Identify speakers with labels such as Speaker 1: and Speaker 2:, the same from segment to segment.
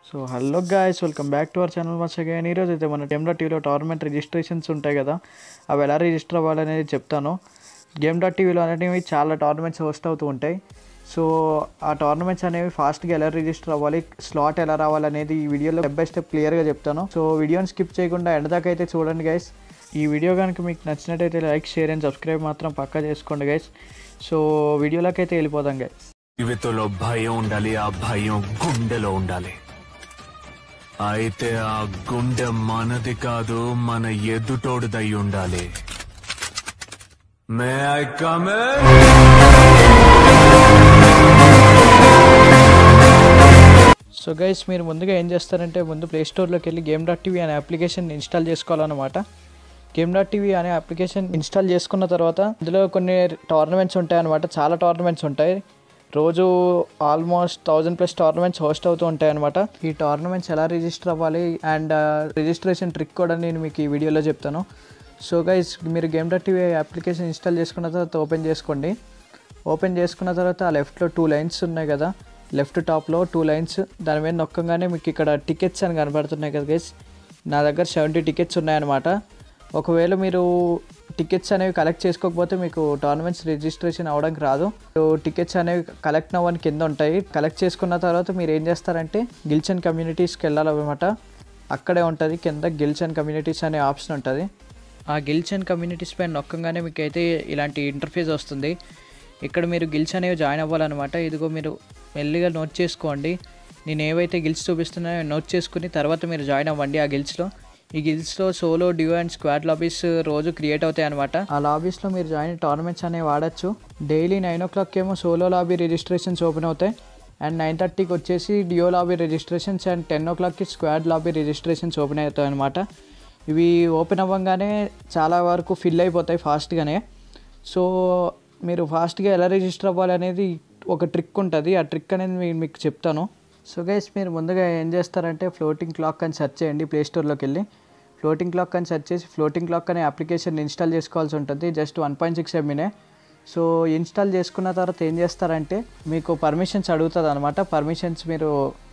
Speaker 1: so hello guys welcome back to our channel much again ఈరోజు అయితే మన game dot టీవీలో టోర్నమెంట్ రిజిస్ట్రేషన్స్ ఉంటాయి కదా అవి ఎలా రిజిస్టర్ అవ్వాలనేది చెప్తాను గేమ్ డాట్ టీవీలో అనేవి చాలా టోర్నమెంట్స్ హోస్ట్ అవుతూ ఉంటాయి సో ఆ టోర్నమెంట్స్ అనేవి ఫాస్ట్గా ఎలా రిజిస్టర్ అవ్వాలి స్లాట్ ఎలా రావాలనేది ఈ వీడియోలో స్టెప్ బై స్టెప్ క్లియర్గా చెప్తాను సో వీడియోని స్కిప్ చేయకుండా ఎండ్ దాకా అయితే చూడండి గైస్ ఈ వీడియో కనుక మీకు నచ్చినట్టయితే లైక్ షేర్ అండ్ సబ్స్క్రైబ్ మాత్రం పక్కా చేసుకోండి గైస్ సో వీడియోలోకి అయితే వెళ్ళిపోదాం గైస్
Speaker 2: జీవితంలో భయం ఉండాలి ఆ భయం గుండెలో ఉండాలి అయితే ఆ గుండె మనది కాదు మన ఎదుటోడిదై ఉండాలి may I come
Speaker 1: so guys మీరు ముందుగా ఏం చేస్తారంటే ముందు ప్లే స్టోర్లోకి వెళ్ళి గేమ్ డాట్ టీవీ అనే అప్లికేషన్ ఇన్స్టాల్ చేసుకోవాలన్నమాట గేమ్ డాట్ టీవీ అనే అప్లికేషన్ ఇన్స్టాల్ చేసుకున్న తర్వాత ఇందులో కొన్ని టోర్నమెంట్స్ ఉంటాయన్నమాట చాలా టోర్నమెంట్స్ ఉంటాయి రోజు almost thousand plus tournaments host అవుతూ ఉంటాయి అనమాట ఈ టోర్నమెంట్స్ ఎలా రిజిస్టర్ అవ్వాలి అండ్ రిజిస్ట్రేషన్ ట్రిక్ కూడా నేను మీకు ఈ వీడియోలో చెప్తాను సో గైస్ మీరు game dot TV application install చేసుకున్న తర్వాత ఓపెన్ చేసుకోండి ఓపెన్ చేసుకున్న తర్వాత ఆ లెఫ్ట్లో టూ లైన్స్ ఉన్నాయి కదా లెఫ్ట్ టాప్లో టూ లైన్స్ దాని మీద నొక్కగానే మీకు ఇక్కడ టికెట్స్ అని కనబడుతున్నాయి కదా గైస్ నా దగ్గర సెవెంటీ టికెట్స్ ఉన్నాయన్నమాట ఒకవేళ మీరు టికెట్స్ అనేవి కలెక్ట్ చేసుకోకపోతే మీకు టోర్నమెంట్స్ రిజిస్ట్రేషన్ అవ్వడానికి రాదు టికెట్స్ అనేవి కలెక్ట్ అవ్వని కింద ఉంటాయి కలెక్ట్ చేసుకున్న తర్వాత మీరు ఏం చేస్తారంటే గిల్చన్ కమ్యూనిటీస్కి వెళ్ళాలన్నమాట అక్కడే ఉంటుంది కింద గిల్చన్ కమ్యూనిటీస్ అనే ఆప్షన్ ఉంటుంది ఆ గిల్చన్ కమ్యూనిటీస్ పైన నొక్కగానే మీకు అయితే ఇలాంటి ఇంటర్ఫేస్ వస్తుంది ఇక్కడ మీరు గిల్స్ అనేవి జాయిన్ అవ్వాలన్నమాట ఇదిగో మీరు మెల్లిగా నోట్ చేసుకోండి నేను ఏవైతే గిల్స్ చూపిస్తున్నాయో నోట్ చేసుకుని తర్వాత మీరు జాయిన్ అవ్వండి ఆ గిల్స్లో ఈ గిల్స్లో solo duo and squad lobbies రోజు క్రియేట్ అవుతాయి అనమాట ఆ లాబీస్లో మీరు జాయిన్ టోర్నమెంట్స్ అనేవి వాడచ్చు డైలీ నైన్ ఓ క్లాక్ ఏమో సోలో లాబీ రిజిస్ట్రేషన్స్ ఓపెన్ అవుతాయి అండ్ నైన్ థర్టీకి వచ్చేసి duo lobby registrations and ten ఓ క్లాక్కి స్క్వాడ్ లాబీ రిజిస్ట్రేషన్స్ ఓపెన్ అవుతాయి అనమాట ఇవి ఓపెన్ అవ్వగానే చాలా వరకు ఫిల్ అయిపోతాయి ఫాస్ట్గానే సో మీరు ఫాస్ట్గా ఎలా రిజిస్టర్ అవ్వాలి అనేది ఒక ట్రిక్ ఉంటుంది ఆ ట్రిక్ అనేది మీ- మీకు చెప్తాను సో గైస్ మీరు ముందుగా ఏం చేస్తారంటే ఫ్లోటింగ్ క్లాక్ అని సెర్చ్ చేయండి ప్లే స్టోర్లోకి వెళ్ళి ఫ్లోటింగ్ క్లాక్ అని సెర్చ్ చేసి ఫ్లోటింగ్ క్లాక్ అనే అప్లికేషన్ ఇన్స్టాల్ చేసుకోవాల్సి ఉంటుంది జస్ట్ వన్ పాయింట్ సిక్స్ ఎంబీనే సో ఇన్స్టాల్ చేసుకున్న తర్వాత ఏం చేస్తారంటే మీకు పర్మిషన్స్ అడుగుతుంది అనమాట పర్మిషన్స్ మీరు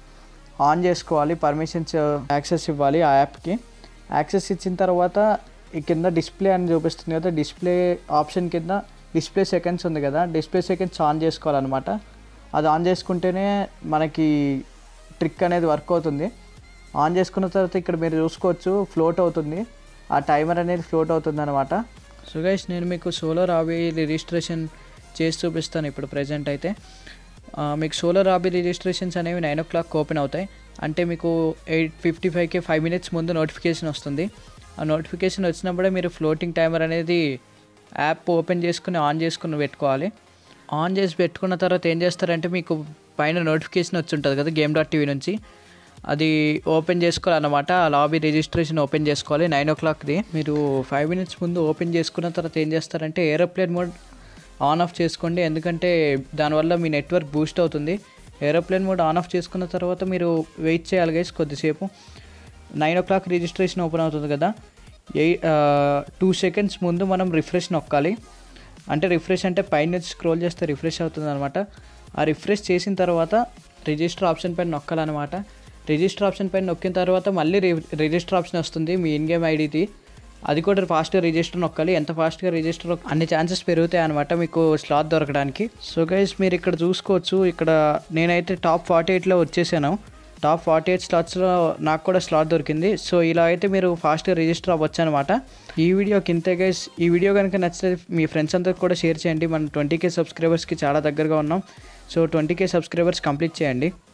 Speaker 1: ఆన్ చేసుకోవాలి పర్మిషన్స్ యాక్సెస్ ఇవ్వాలి ఆ యాప్కి యాక్సెస్ ఇచ్చిన తర్వాత ఈ కింద డిస్ప్లే అని చూపిస్తుంది కదా డిస్ప్లే ఆప్షన్ కింద డిస్ప్లే సెకండ్స్ ఉంది కదా డిస్ప్లే సెకండ్స్ ఆన్ చేసుకోవాలన్నమాట అది ఆన్ చేసుకుంటేనే మనకి ట్రిక్ అనేది వర్క్ అవుతుంది ఆన్ చేసుకున్న తర్వాత ఇక్కడ మీరు చూసుకోవచ్చు ఫ్లోట్ అవుతుంది ఆ టైమర్ అనేది ఫ్లోట్ అవుతుంది అనమాట సో గైస్ నేను మీకు సోలార్ ఆబీ రిజిస్ట్రేషన్ చేసి చూపిస్తాను ఇప్పుడు ప్రజెంట్ అయితే ఆ, మీకు సోలార్ ఆబీ రిజిస్ట్రేషన్స్ అనేవి నైన్ ఓ క్లాక్ ఓపెన్ అవుతాయి అంటే మీకు ఎయిట్ ఫిఫ్టీ ఫైవ్కి ఫైవ్ మినిట్స్ ముందు నోటిఫికేషన్ వస్తుంది ఆ నోటిఫికేషన్ వచ్చినప్పుడే మీరు ఫ్లోటింగ్ టైమర్ అనేది యాప్ ఓపెన్ చేసుకుని ఆన్ చేసుకుని పెట్టుకోవాలి ఆన్ చేసి పెట్టుకున్న తర్వాత ఏం చేస్తారంటే మీకు పైన నోటిఫికేషన్ వచ్చి ఉంటుంది కదా గేమ్ డాట్ టీవీ నుంచి అది ఓపెన్ చేసుకోవాలన్నమాట ఆ లాబీ రిజిస్ట్రేషన్ ఓపెన్ చేసుకోవాలి నైన్ ఓ క్లాక్ది మీరు ఫైవ్ మినిట్స్ ముందు ఓపెన్ చేసుకున్న తర్వాత ఏం చేస్తారంటే ఏరోప్లేన్ మోడ్ ఆన్ ఆఫ్ చేసుకోండి ఎందుకంటే దానివల్ల మీ నెట్వర్క్ బూస్ట్ అవుతుంది ఏరోప్లేన్ మోడ్ ఆన్ ఆఫ్ చేసుకున్న తర్వాత మీరు వెయిట్ చేయాలి గైస్ కొద్దిసేపు nine o'clock registration open అవుతుంది కదా ఎయి టూ సెకండ్స్ ముందు మనం రిఫ్రెష్ నొక్కాలి అంటే రిఫ్రెష్ అంటే పైన స్క్రోల్ చేస్తే రిఫ్రెష్ అవుతుంది అనమాట ఆ రిఫ్రెష్ చేసిన తర్వాత రిజిస్టర్ ఆప్షన్ పైన నొక్కాలన్నమాట రిజిస్టర్ ఆప్షన్ పైన నొక్కిన తర్వాత మళ్ళీ రిజిస్టర్ ఆప్షన్ వస్తుంది మీ ఇన్ గేమ్ ఐడిది అది కూడా ఫాస్ట్గా రిజిస్టర్ నొక్కాలి ఎంత ఫాస్ట్గా రిజిస్టర్ అన్ని ఛాన్సెస్ పెరుగుతాయి అనమాట మీకు స్లాట్ దొరకడానికి సో గైస్ మీరు ఇక్కడ చూసుకోవచ్చు ఇక్కడ నేనైతే టాప్ ఫార్టీ ఎయిట్లో వచ్చేసాను టాప్ ఫార్టీ ఎయిట్ స్లాట్స్లో నాకు కూడా స్లాట్ దొరికింది సో ఇలా అయితే మీరు ఫాస్ట్గా రిజిస్టర్ అవ్వచ్చు అనమాట ఈ వీడియోకి ఇంతే గైస్ ఈ వీడియో కనుక నచ్చితే మీ ఫ్రెండ్స్ అందరికి కూడా షేర్ చేయండి మనం ట్వంటీ కే సబ్స్క్రైబర్స్కి చాలా దగ్గరగా ఉన్నాం so twenty K subscribers complete చేయండి